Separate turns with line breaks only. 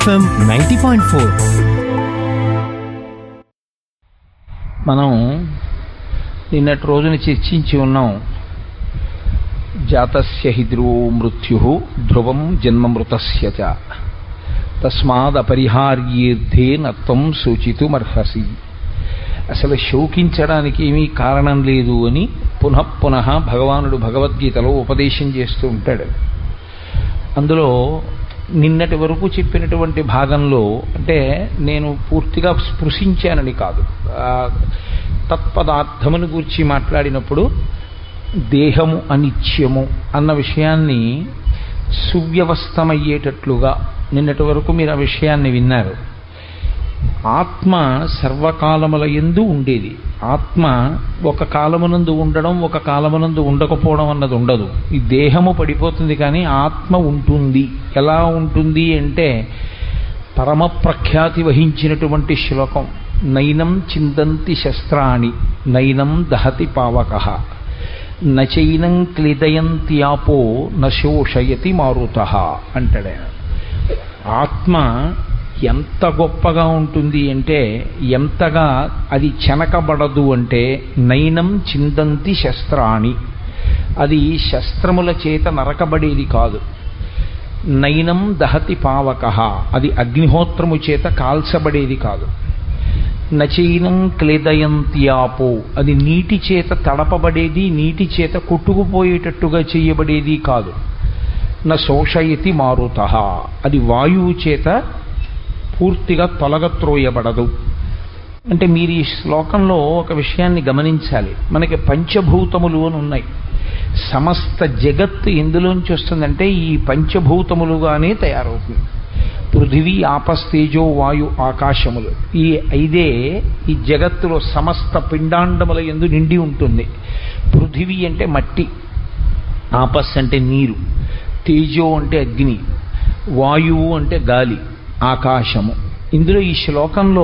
FM ninety point four
మనం నిన్నటి రోజున చర్చించి ఉన్నాం జాతస్య హి ధ్రువో మృత్యు ధ్రువం జన్మమృతస్య చ తస్మాదపరిహార్యేర్థే నత్వం సూచితుమర్హసి అసలు శోకించడానికి ఏమీ కారణం లేదు అని పునః పునః భగవానుడు భగవద్గీతలో ఉపదేశం చేస్తూ ఉంటాడు అందులో నిన్నటి వరకు చెప్పినటువంటి భాగంలో అంటే నేను పూర్తిగా స్పృశించానని కాదు ఆ తత్పదార్థమును గురించి మాట్లాడినప్పుడు దేహము అనిత్యము అన్న విషయాన్ని సువ్యవస్థమయ్యేటట్లుగా నిన్నటి వరకు మీరు ఆ విషయాన్ని విన్నారు ఆత్మ సర్వకాలముల ఎందు ఉండేది ఆత్మ ఒక కాలమునందు ఉండడం ఒక కాలమునందు ఉండకపోవడం అన్నది ఉండదు ఈ దేహము పడిపోతుంది కానీ ఆత్మ ఉంటుంది ఎలా ఉంటుంది అంటే పరమ ప్రఖ్యాతి వహించినటువంటి శ్లోకం నైనం చిందంతి శస్త్రాణి నైనం దహతి పావక నచైనం క్లిదయంతి ఆపో నశోషయతి మారుత అంటాడు ఆత్మ ఎంత గొప్పగా ఉంటుంది అంటే ఎంతగా అది చెనకబడదు అంటే నైనం చిందంతి శస్త్రాణి అది శస్త్రముల చేత నరకబడేది కాదు నైనం దహతి పావక అది అగ్నిహోత్రము చేత కాల్చబడేది కాదు నచైనం క్లేదయంత్యాపో అది నీటి చేత తడపబడేది నీటి చేత కొట్టుకుపోయేటట్టుగా చేయబడేది కాదు నా శోషయతి మారుత అది వాయువు చేత పూర్తిగా తొలగత్రోయబడదు అంటే మీరు ఈ శ్లోకంలో ఒక విషయాన్ని గమనించాలి మనకి పంచభూతములు అని ఉన్నాయి సమస్త జగత్తు ఎందులోంచి వస్తుందంటే ఈ పంచభూతములుగానే తయారవుతుంది పృథివీ ఆపస్తేజో వాయు ఆకాశములు ఈ ఐదే ఈ జగత్తులో సమస్త పిండాండముల ఎందు నిండి ఉంటుంది పృథివీ అంటే మట్టి ఆపస్ అంటే నీరు తేజో అంటే అగ్ని వాయువు అంటే గాలి ఆకాశము ఇందులో ఈ శ్లోకంలో